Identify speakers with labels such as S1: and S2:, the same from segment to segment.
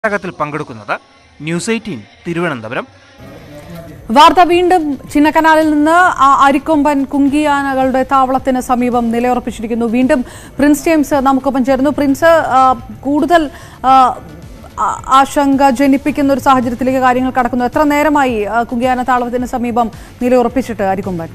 S1: നാടകത്തിൽ പങ്കെടുക്കുന്നത് news eighteen Thiruvananthapuram
S2: വാർത്ത വീണ്ടും ചിന്നക്കനാലിൽ നിന്ന് ആ അരിക്കൊമ്പൻ കുങ്കിയാനകളുടെ താവളത്തിന് സമീപം നിലയുറപ്പിച്ചിരിക്കുന്നു വീണ്ടും പ്രിൻസ് ജെയിംസ് നമുക്കൊപ്പം ചേർന്നു പ്രിൻസ് ആ, കൂടുതൽ ആ, ആ- ആശങ്ക ജനിപ്പിക്കുന്ന ഒരു സാഹചര്യത്തിലേക്ക് കാര്യങ്ങൾ കടക്കുന്നു എത്ര നേരമായി ആ, കുങ്കിയാന താവളത്തിന് സമീപം നിലയുറപ്പിച്ചിട്ട് അരിക്കൊമ്പൻ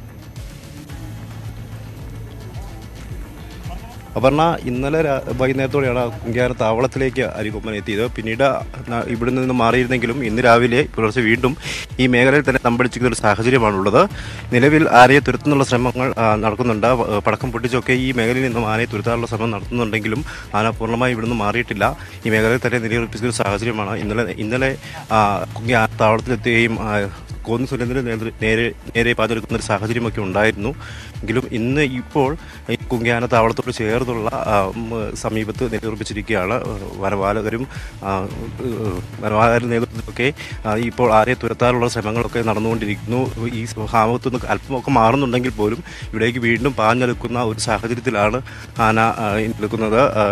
S3: അപർണ ഇന്നലെ രാ- വൈകുന്നേരത്തോടെയാണ് ആ കുങ്കിയാന താവളത്തിലേക്ക് അരികൊമ്പൻ എത്തിയത് പിന്നീട് ന- ഇവിടെ നിന്ന് മാറിയിരുന്നെങ്കിലും ഇന്ന് രാവിലെ പുലർച്ചെ വീണ്ടും ഈ മേഖലയിൽ തന്നെ തമ്പടിച്ചിരിക്കുന്ന ഒരു സാഹചര്യമാണുള്ളത് നിലവിൽ ആനയെ തുരത്തുന്നുള്ള ശ്രമങ്ങൾ ആ, നടക്കുന്നുണ്ട് വ- പടക്കം പൊട്ടിച്ചൊക്കെ ഈ മേഖലയിൽ നിന്നും ആനയെ തുരത്താനുള്ള ശ്രമം നടത്തുന്നുണ്ടെങ്കിലും ആന പൂർണ്ണമായി ഇവിടുന്ന് മാറിയിട്ടില്ല ഈ മേഖലയിൽ തന്നെ നിലയുറപ്പിച്ച ഒരു സാഹചര്യമാണ് ഇന്നലെ ഇന്നലെ ആ, കുങ്കിയാന താവളത്തിലെത്തുകയും ആ, കോന്നി സുരേന്ദ്രൻ നേതൃ നേരെ നേരെ പാചെടുക്കുന്ന ഒരു സാഹചര്യമൊക്കെ ഉണ്ടായിരുന്നു എങ്കിലും ഇന്ന് ഇപ്പോൾ ഈ കുങ്കിയാന താവളത്തോട് ചേർന്നുള്ള ആ, ഉം, സമീപത്ത് നിലയുറപ്പിച്ചിരിക്കുകയാണ് വനപാലകരും ആ, ഏഹ്, വനപാലകരുടെ നേതൃത്വത്തിലൊക്കെ ആ, ഇപ്പോൾ ആരെ തുരത്താനുള്ള ശ്രമങ്ങളൊക്കെ നടന്നുകൊണ്ടിരിക്കുന്നു ഈ ഭാഗത്തു നിന്ന് അല്പമൊക്കെ മാറുന്നുണ്ടെങ്കിൽ പോലും ഇവിടേക്ക് വീണ്ടും പാഞ്ഞെടുക്കുന്ന ഒരു സാഹചര്യത്തിലാണ് ആന ആ, നിൽക്കുന്നത് ആ,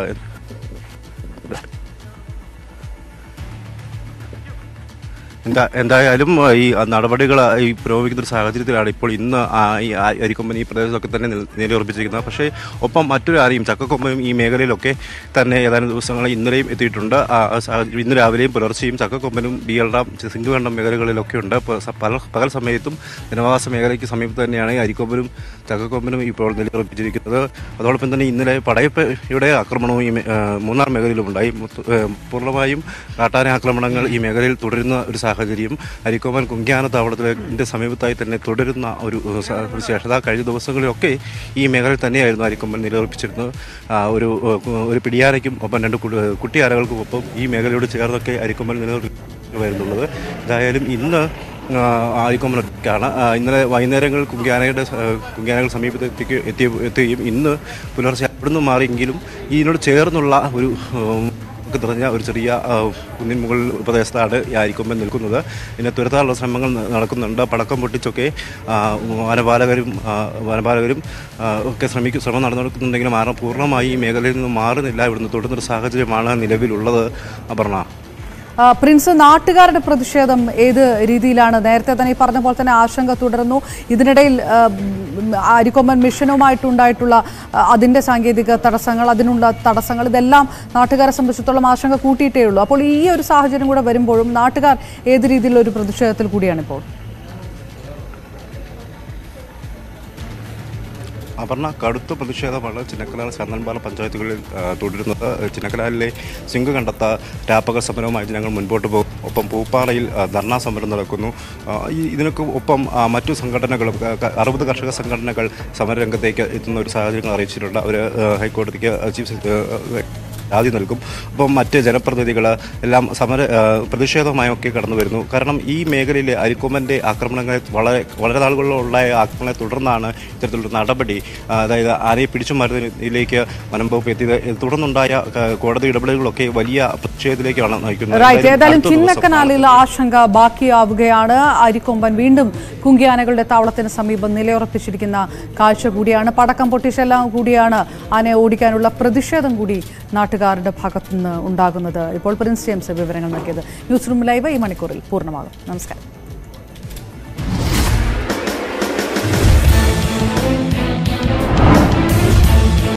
S3: എന്താ എന്തായാലും ആ, ഈ നടപടികൾ ഈ പുരോഗമിക്കുന്ന ഒരു സാഹചര്യത്തിലാണ് ഇപ്പോൾ ഇന്ന് ആ ഈ ആ- അരിക്കൊമ്പൻ ഈ പ്രദേശത്തൊക്കെ തന്നെ നിൽ- നിലയുറപ്പിച്ചിരിക്കുന്നത് പക്ഷേ ഒപ്പം മറ്റൊരു ആരെയും ചക്കക്കൊമ്പനും ഈ മേഖലയിലൊക്കെ തന്നെ ഏതാനും ദിവസങ്ങൾ ഇന്നലെയും എത്തിയിട്ടുണ്ട് ആ ആ സാഹചര്യം ഇന്ന് രാവിലെയും പുലർച്ചെയും ചക്കക്കൊമ്പനും ബിയൽഡാം സിംഗുകണ്ടം മേഖലകളിലൊക്കെ ഉണ്ട് ഇപ്പോൾ സ- പല പകൽ സമയത്തും ജനവാസ മേഖലയ്ക്ക് സമീപത്ത് തന്നെയാണ് ഈ അരിക്കൊമ്പനും ചക്കക്കൊമ്പനും ഇപ്പോൾ നിലയുറപ്പിച്ചിരിക്കുന്നത് അതോടൊപ്പം തന്നെ ഇന്നലെ പടയപ്പയുടെ ആക്രമണവും ഈ മേ- ആ, മൂന്നാർ മേഖലയിലും ഉണ്ടായി മൊത്ത- ഏ, പൂർണ്ണമായും കാട്ടാന ആക്രമണങ്ങൾ ഈ മേഖലയിൽ തുടരുന്ന ഒരു സാഹചര്യം അരിക്കൊമ്പൻ കുങ്കിയാന താവളത്തിന്റെ സമീപത്തായി തന്നെ തുടരുന്ന ഒരു ഏ, സ- ഒരു ശേഷത കഴിഞ്ഞ ദിവസങ്ങളിലൊക്കെ ഈ മേഖലയിൽ തന്നെയായിരുന്നു അരിക്കൊമ്പൻ നിലയുറപ്പിച്ചിരുന്നത് ആ, ഒരു ഏ, കു- ഒരു പിടിയാനയ്ക്കും ഒപ്പം രണ്ട് കു- കുട്ടിയാനകൾക്കും ഒപ്പം ഈ മേഖലയോട് ചേർന്നൊക്കെ അരിക്കൊമ്പൻ നിലനിർത്തി വരുന്നുള്ളത് എന്തായാലും ഇന്ന് ആയിക്കൊമ്പനൊക്കെയാണ് ഇന്നലെ വൈകുന്നേരങ്ങൾ കുങ്കിയാനയുടെ സ- ആ, കുങ്കിയാനകൾ സമീപത്ത് എത്തിക്ക് എത്തി എത്തുകയും ഇന്ന് പുലർച്ചെ അവിടുന്ന് മാറിയെങ്കിലും ഇതിനോട് ചേർന്നുള്ള ഒരു ഉം, ഒക്കെ നിറഞ്ഞ ഒരു ചെറിയ ആ, കുന്നിൻ മുകളിൽ പ്രദേശത്താണ് ഈ ആരിക്കൊമ്പൻ നിൽക്കുന്നത് ഇതിനെ തുരത്താനുള്ള ശ്രമങ്ങൾ ന- നടക്കുന്നുണ്ട് പടക്കം പൊട്ടിച്ചൊക്കെ ആ, വനപാലകരും ആ, വനപാലകരും ആ, ഒക്കെ ശ്രമിക്കും ശ്രമം നടന്നുകൊടുക്കുന്നുണ്ടെങ്കിലും ആരും പൂർണ്ണമായി ഈ മേഖലയിൽ നിന്ന് മാറുന്നില്ല ഇവിടുന്ന് തുടരുന്നൊരു സാഹചര്യമാണ് നിലവിലുള്ളത് അപർണ
S2: ആ, പ്രിൻസ് നാട്ടുകാരുടെ പ്രതിഷേധം ഏത് രീതിയിലാണ് നേരത്തെ തന്നെ ഈ പറഞ്ഞ പോലെ തന്നെ ആശങ്ക തുടർന്നു ഇതിനിടയിൽ ആ, ഉം, അരിക്കൊമ്പൻ മിഷനുമായിട്ടുണ്ടായിട്ടുള്ള ആ, അതിന്റെ സാങ്കേതിക തടസ്സങ്ങൾ അതിനുള്ള തടസ്സങ്ങൾ ഇതെല്ലാം നാട്ടുകാരെ സംബന്ധിച്ചിടത്തോളം ആശങ്ക കൂട്ടിയിട്ടേ ഉള്ളൂ അപ്പോൾ ഈ ഒരു സാഹചര്യം കൂടെ വരുമ്പോഴും നാട്ടുകാർ ഏത് രീതിയിലുള്ള ഒരു പ്രതിഷേധത്തിൽ കൂടിയാണ് ഇപ്പോൾ
S3: അപർണ കടുത്ത പ്രതിഷേധമാണ് ചിന്നക്കലാൽ ചന്ദൻപാല പഞ്ചായത്തുകളിൽ ആ, തുടരുന്നത് ചിന്നക്കലാലിലെ സിംഗ് കണ്ടെത്ത രാപ്പകൽ സമരവുമായി ജനങ്ങൾ മുൻപോട്ട് പോകും ഒപ്പം പൂപ്പാറയിൽ ആ, ധർണാ സമരം നടക്കുന്നു ആ, ഈ ഇതിനൊക്കെ ഒപ്പം ആ, മറ്റു സംഘടനകളും ക- ക- അറുപത് കർഷക സംഘടനകൾ സമരരംഗത്തേക്ക് എത്തുന്ന ഒരു സാഹചര്യങ്ങൾ അറിയിച്ചിട്ടുണ്ട് അവർ ഹൈക്കോടതിക്ക് ചീഫ് സെക്രട്ടറി രാജി നൽകും അപ്പം മറ്റ് ജനപ്രതിനിധികൾ എല്ലാം സമര ആ, പ്രതിഷേധമായൊക്കെ കടന്നു വരുന്നു കാരണം ഈ മേഖലയിലെ അരിക്കൊമ്പൻ്റെ ആക്രമണങ്ങളെ വളരെ വളരെ നാളുകളിലുണ്ടായ ആക്രമണങ്ങളെ തുടർന്നാണ് ഇത്തരത്തിലുള്ള നടപടി ആ, അതായത് ആനയെ പിടിച്ചു മാറ്റുന്നതിലേക്ക് വനം വകുപ്പ് എത്തിയത് ഇത് തുടർന്നുണ്ടായ ആ, കോടതി ഇടപെടലുകളൊക്കെ വലിയ പ്രതിഷേധത്തിലേക്കാണ് നയിക്കുന്നത്
S2: റൈറ്റ്
S3: എന്തായാലും
S2: ഏതായാലും
S3: അടുത്ത ദിവസം
S2: ചിന്നക്കനാലിൽ ആശങ്ക ബാക്കിയാവുകയാണ് അരിക്കൊമ്പൻ വീണ്ടും കുങ്കിയാനകളുടെ താവളത്തിന് സമീപം നിലയുറപ്പിച്ചിരിക്കുന്ന കാഴ്ച കൂടിയാണ് പടക്കം പൊട്ടിച്ചെല്ലാം കൂടിയാണ് ആനയെ ഓടിക്കാനുള്ള പ്രതിഷേധം കൂടി നാട്ടുകാരുടെ ഭാഗത്തുനിന്ന് ഉണ്ടാകുന്നത് ഇപ്പോൾ പ്രിൻസ് ജെയിംസ് വിവരങ്ങൾ നൽകിയത് ന്യൂസ് റൂം ലൈവ് ഈ മണിക്കൂറിൽ പൂർണ്ണമാകും നമസ്കാരം